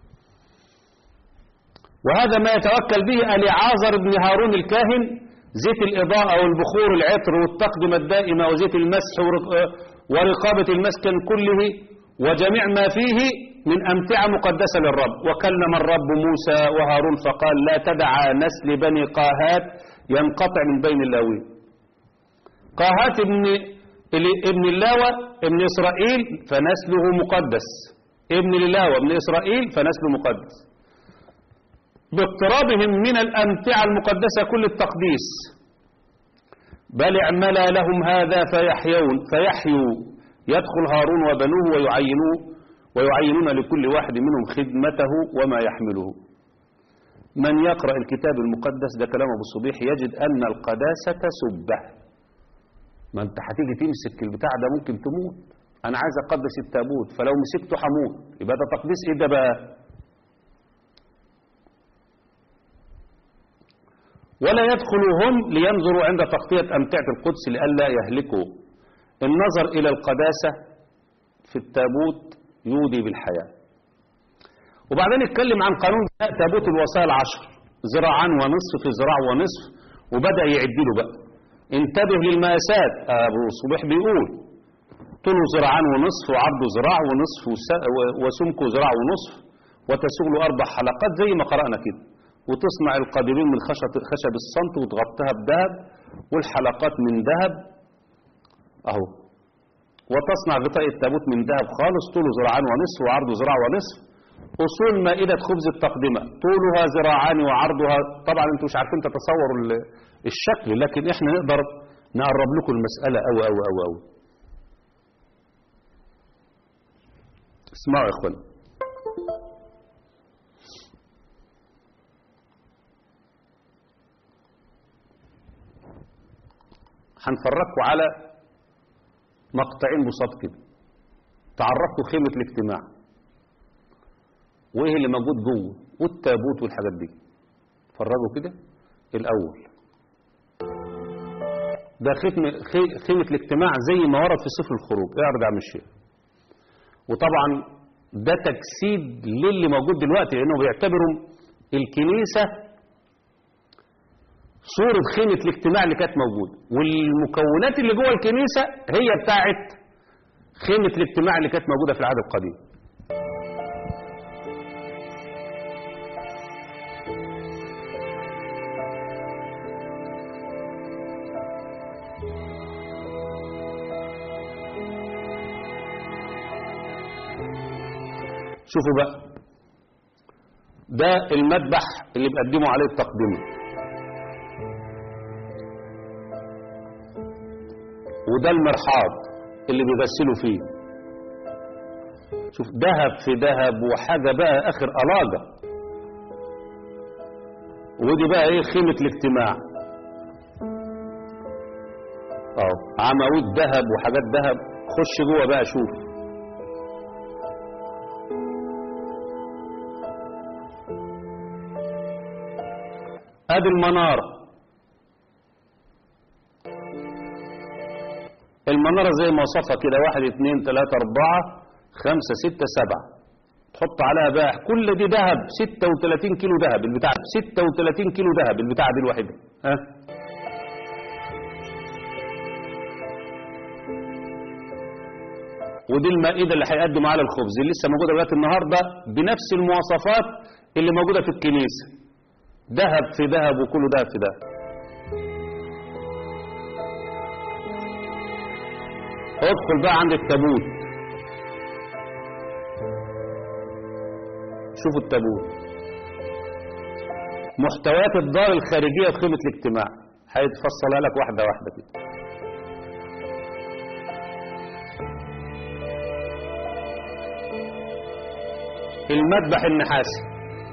وهذا ما يتوكل به أليعازر بن هارون الكاهن زيت الإضاءة والبخور العطر والتقدمة الدائمة وزيت المسح ورق- ورقابة المسكن كله وجميع ما فيه من أمتعة مقدسة للرب وكلم الرب موسى وهارون فقال لا تدع نسل بني قاهات ينقطع من بين اللاوين قاهات ابن ابن اللاوى ابن إسرائيل فنسله مقدس ابن اللاوى ابن إسرائيل فنسله مقدس باقترابهم من الأمتعة المقدسة كل التقديس بل اعملا لهم هذا فيحيون فيحيوا يدخل هارون وبنوه ويعينوه ويعينون لكل واحد منهم خدمته وما يحمله من يقرأ الكتاب المقدس ده كلام أبو الصبيح يجد أن القداسة سبة ما أنت هتيجي تمسك البتاع ده ممكن تموت أنا عايز أقدس التابوت فلو مسكته هموت يبقى ده تقديس إيه ده بقى ولا يدخلوا هم لينظروا عند تغطية أمتعة القدس لئلا يهلكوا النظر إلى القداسة في التابوت يودي بالحياة وبعدين اتكلم عن قانون تابوت الوصايا العشر ذراعان ونصف في ذراع ونصف وبدأ يعد له بقى انتبه للمقاسات أبو صبيح بيقول طوله ذراعان ونصف وعرضه ذراع ونصف وس- وسمكه ذراع ونصف وتسوق له أربع حلقات زي ما قرأنا كده وتصنع القادرين من خشب خشب الصمت وتغطيها بذهب والحلقات من ذهب اهو وتصنع غطاء التابوت من ذهب خالص طوله ذراعان ونصف وعرضه ذراع ونصف اصول مائده خبز التقدمه طولها ذراعان وعرضها طبعا انتوا مش عارفين تتصوروا ال- الشكل لكن احنا نقدر نقرب لكم المساله قوي قوي قوي قوي اسمعوا يا اخوان هنفرجكم على مقطعين بساط كده تعرفوا خيمة الاجتماع وايه اللي موجود جوه والتابوت والحاجات دي فرجوا كده الاول ده خيمة, خي- خيمة الاجتماع زي ما ورد في سفر الخروج اعرض عن الشيء وطبعا ده تجسيد للي موجود دلوقتي لانه بيعتبروا الكنيسة صورة خيمة الاجتماع اللي كانت موجودة والمكونات اللي جوه الكنيسة هي بتاعت خيمة الاجتماع اللي كانت موجودة في العهد القديم شوفوا بقى ده المذبح اللي بيقدموا عليه التقدمه وده المرحاض اللي بيغسلوا فيه شوف ذهب في ذهب وحاجة بقى آخر ألاجة ودي بقى ايه خيمة الاجتماع اه عواميد ذهب وحاجات ذهب خش جوه بقى شوف ادي المنارة المنارة زي ما وصفها كده واحد اتنين تلاتة اربعة خمسة ستة سبعة تحط عليها بقى كل دي ذهب 36 كيلو ذهب البتاع 36 كيلو ذهب البتاع دي الواحدة ها ودي المائدة اللي هيقدم على الخبز اللي لسه موجودة لغاية النهاردة بنفس المواصفات اللي موجودة في الكنيسة ذهب في ذهب وكله ذهب في ذهب ادخل بقى عند التابوت شوفوا التابوت محتويات الدار الخارجية في خيمة الاجتماع هيتفصلها لك واحدة واحدة كده المذبح النحاسي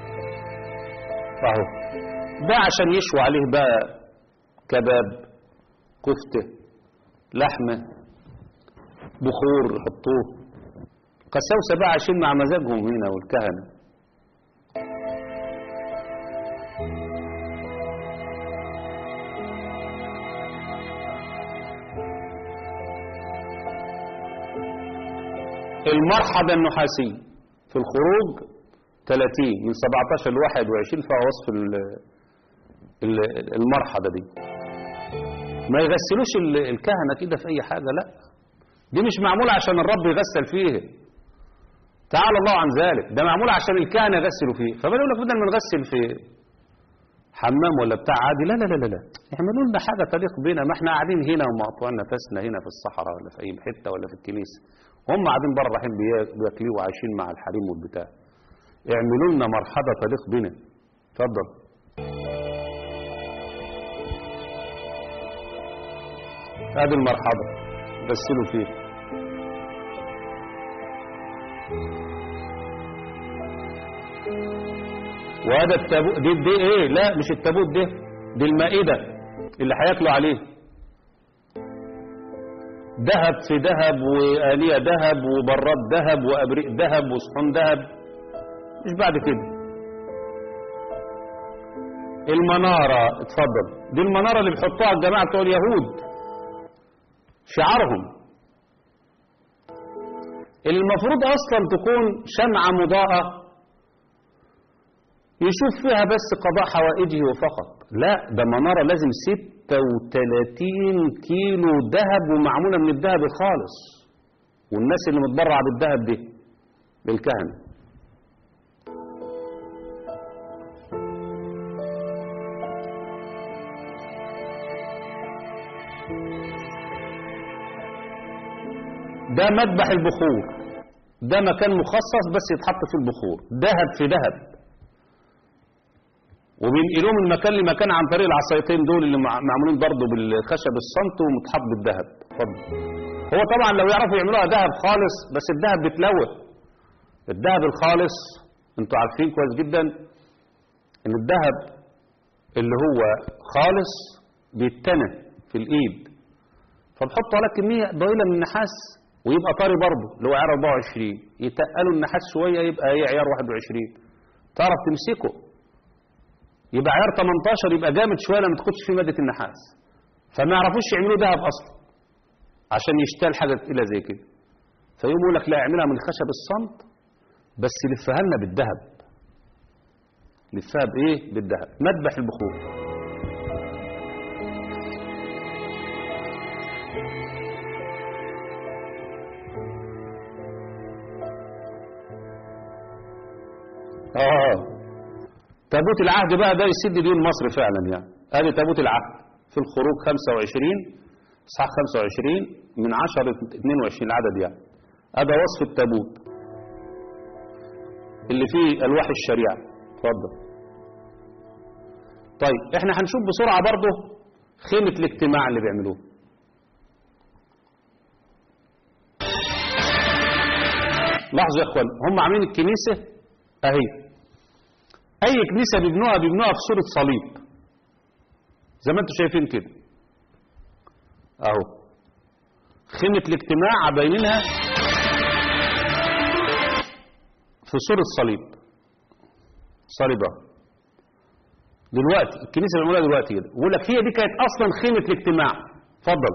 اهو ده عشان يشوى عليه بقى كباب كفتة لحمة بخور يحطوه قساوسة بقى عايشين مع مزاجهم هنا والكهنة المرحبة النحاسية في الخروج 30 من 17 ل 21 فيها وصف ال- ال- المرحبة دي ما يغسلوش ال- الكهنة كده في أي حاجة لا دي مش معمولة عشان الرب يغسل فيه تعالى الله عن ذلك ده معمول عشان الكهنة يغسلوا فيه فبنقول لك بدل ما نغسل في حمام ولا بتاع عادي لا لا لا لا لا اعملوا لنا حاجة تليق بينا ما احنا قاعدين هنا ومقطوعين نفسنا هنا في الصحراء ولا في أي حتة ولا في الكنيسة هم قاعدين بره رايحين بيا- بياكلوا وعايشين مع الحريم والبتاع اعملوا لنا مرحبا تليق بنا اتفضل ادي المرحبا غسلوا فيه وهذا التابوت دي, دي ايه لا مش التابوت ده دي المائدة اللي هياكلوا عليه ذهب في ذهب وآلية ذهب وبراد ذهب وأبريق ذهب وصحون ذهب مش بعد كده المنارة اتفضل دي المنارة اللي بيحطوها الجماعة بتوع اليهود شعارهم المفروض أصلا تكون شمعة مضاءة يشوف فيها بس قضاء حوائجه فقط لا ده منارة لازم 36 كيلو ذهب ومعمولة من الذهب الخالص والناس اللي متبرعة بالذهب دي بالكهنة ده مذبح البخور ده مكان مخصص بس يتحط في البخور ذهب في ذهب وبينقلوه من مكان لمكان عن طريق العصايتين دول اللي مع- معمولين برضه بالخشب الصمت ومتحط بالذهب اتفضل هو طبعا لو يعرفوا يعملوها ذهب خالص بس الذهب بتلوث الذهب الخالص انتوا عارفين كويس جدا ان الذهب اللي هو خالص بيتنى في الايد فبحطوا على كميه ضئيله من النحاس ويبقى طري برضه اللي هو عيار 24 يتقلوا النحاس شويه يبقى ايه عيار 21 تعرف تمسكه يبقى عيار 18 يبقى جامد شويه لما تاخدش فيه ماده النحاس فما يعرفوش يعملوا ذهب اصلا عشان يشتغل حاجه تقيله زي كده فيقوم يقول لك لا اعملها من خشب الصمت بس لفها لنا بالذهب لفها بايه بالذهب مذبح البخور اه تابوت العهد بقى ده يسد دين مصر فعلا يعني ادي تابوت العهد في الخروج 25 اصحاح 25 من 10 ل 22 العدد يعني هذا وصف التابوت اللي فيه الواح الشريعه اتفضل طيب احنا هنشوف بسرعه برضه خيمه الاجتماع اللي بيعملوه لاحظوا يا اخوان هم عاملين الكنيسه اهي اي كنيسه بيبنوها بيبنوها في صوره صليب زي ما انتم شايفين كده اهو خيمه الاجتماع باينينها في صوره صليب صليب اهو دلوقتي الكنيسة اللي بنقولها دلوقتي كده بيقول لك هي دي كانت أصلا خيمة الاجتماع اتفضل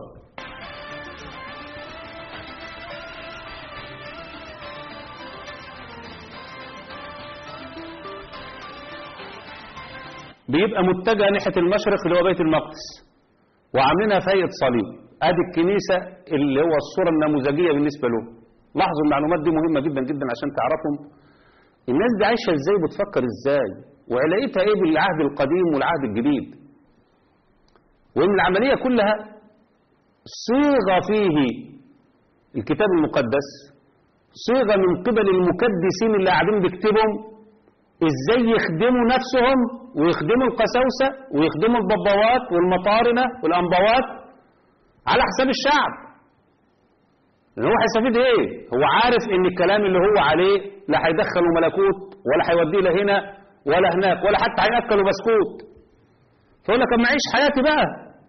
بيبقى متجه ناحية المشرق اللي هو بيت المقدس وعاملينها في هيئة صليب ادي الكنيسة اللي هو الصورة النموذجية بالنسبة له لاحظوا المعلومات دي مهمة جدا جدا عشان تعرفهم الناس دي عايشة ازاي بتفكر ازاي وعلاقتها ايه بالعهد القديم والعهد الجديد وان العملية كلها صيغة فيه الكتاب المقدس صيغة من قبل المكدسين اللي قاعدين بيكتبهم ازاي يخدموا نفسهم ويخدموا القساوسة ويخدموا الببوات والمطارنة والأنبوات على حساب الشعب لأن هو هيستفيد ايه هو عارف ان الكلام اللي هو عليه لا هيدخله ملكوت ولا هيوديه لا هنا ولا هناك ولا حتى هياكله بسكوت فيقول لك اما اعيش حياتي بقى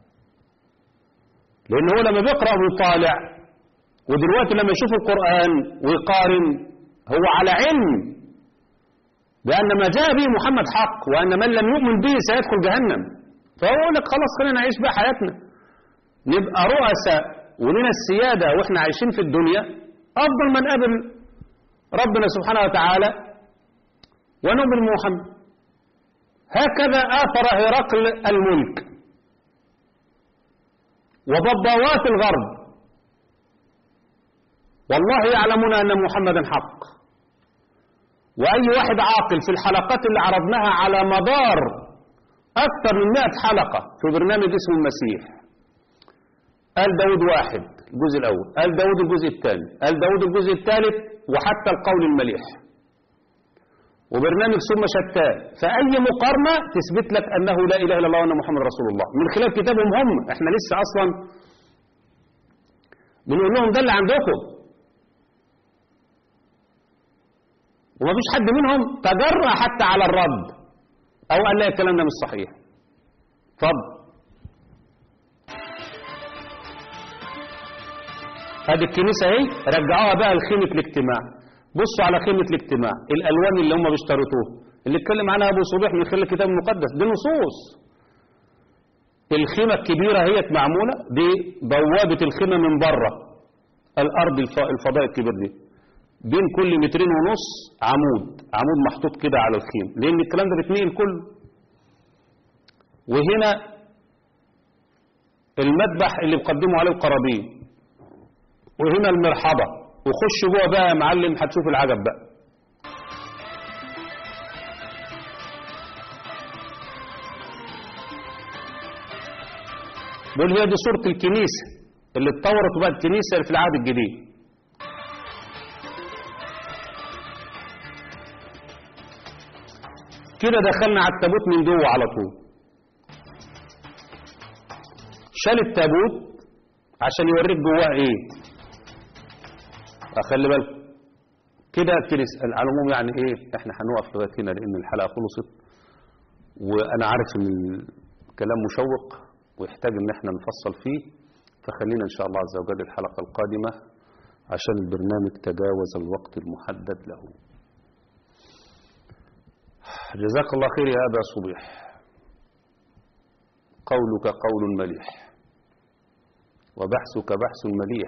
لان هو لما بيقرا ويطالع ودلوقتي لما يشوف القران ويقارن هو على علم بأن ما جاء به محمد حق وأن من لم يؤمن به سيدخل جهنم فهو يقول لك خلاص خلينا نعيش بقى حياتنا نبقى رؤساء ولنا السيادة وإحنا عايشين في الدنيا أفضل من قبل ربنا سبحانه وتعالى ونؤمن بمحمد هكذا آثر هرقل الملك وضباوات الغرب والله يعلمون أن محمدا حق وأي واحد عاقل في الحلقات اللي عرضناها على مدار أكثر من 100 حلقة في برنامج اسمه المسيح قال داود واحد الجزء الأول قال داود الجزء الثاني قال داود الجزء الثالث وحتى القول المليح وبرنامج ثم شتان فأي مقارنة تثبت لك أنه لا إله إلا الله وأن محمد رسول الله من خلال كتابهم هم احنا لسه أصلا بنقول لهم ده اللي عندكم وما فيش حد منهم تجرأ حتى على الرد أو قال لا الكلام ده مش صحيح اتفضل هذه الكنيسة اهي رجعوها بقى لخيمة الاجتماع بصوا على خيمة الاجتماع الألوان اللي هم بيشترطوها اللي اتكلم عنها أبو صبيح من خلال الكتاب المقدس دي نصوص الخيمة الكبيرة هي معمولة دي بوابة الخيمة من بره الأرض الفضاء الكبير دي بين كل مترين ونص عمود عمود محطوط كده على الخيم لأن الكلام ده بيتنقل كله وهنا المذبح اللي بيقدموا عليه القرابين وهنا المرحبة وخش جوه بقى يا معلم هتشوف العجب بقى بيقول هي دي صورة الكنيسة اللي اتطورت وبقت كنيسة في العهد الجديد كده دخلنا على التابوت من جوه على طول شال التابوت عشان يوريك جواه ايه اخلي بالك كده كنيس على العموم يعني ايه احنا هنوقف لغايه هنا لان الحلقه خلصت وانا عارف ان الكلام مشوق ويحتاج ان احنا نفصل فيه فخلينا ان شاء الله عز وجل الحلقه القادمه عشان البرنامج تجاوز الوقت المحدد له جزاك الله خير يا أبا صبيح قولك قول مليح وبحثك بحث مليح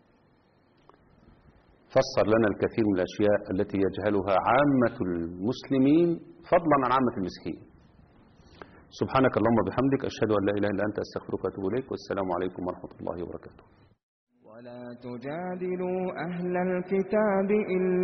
فسر لنا الكثير من الأشياء التي يجهلها عامة المسلمين فضلا عن عامة المسيحيين سبحانك اللهم وبحمدك أشهد أن لا إله إلا أنت أستغفرك وأتوب إليك والسلام عليكم ورحمة الله وبركاته ولا تجادلوا أهل الكتاب إلا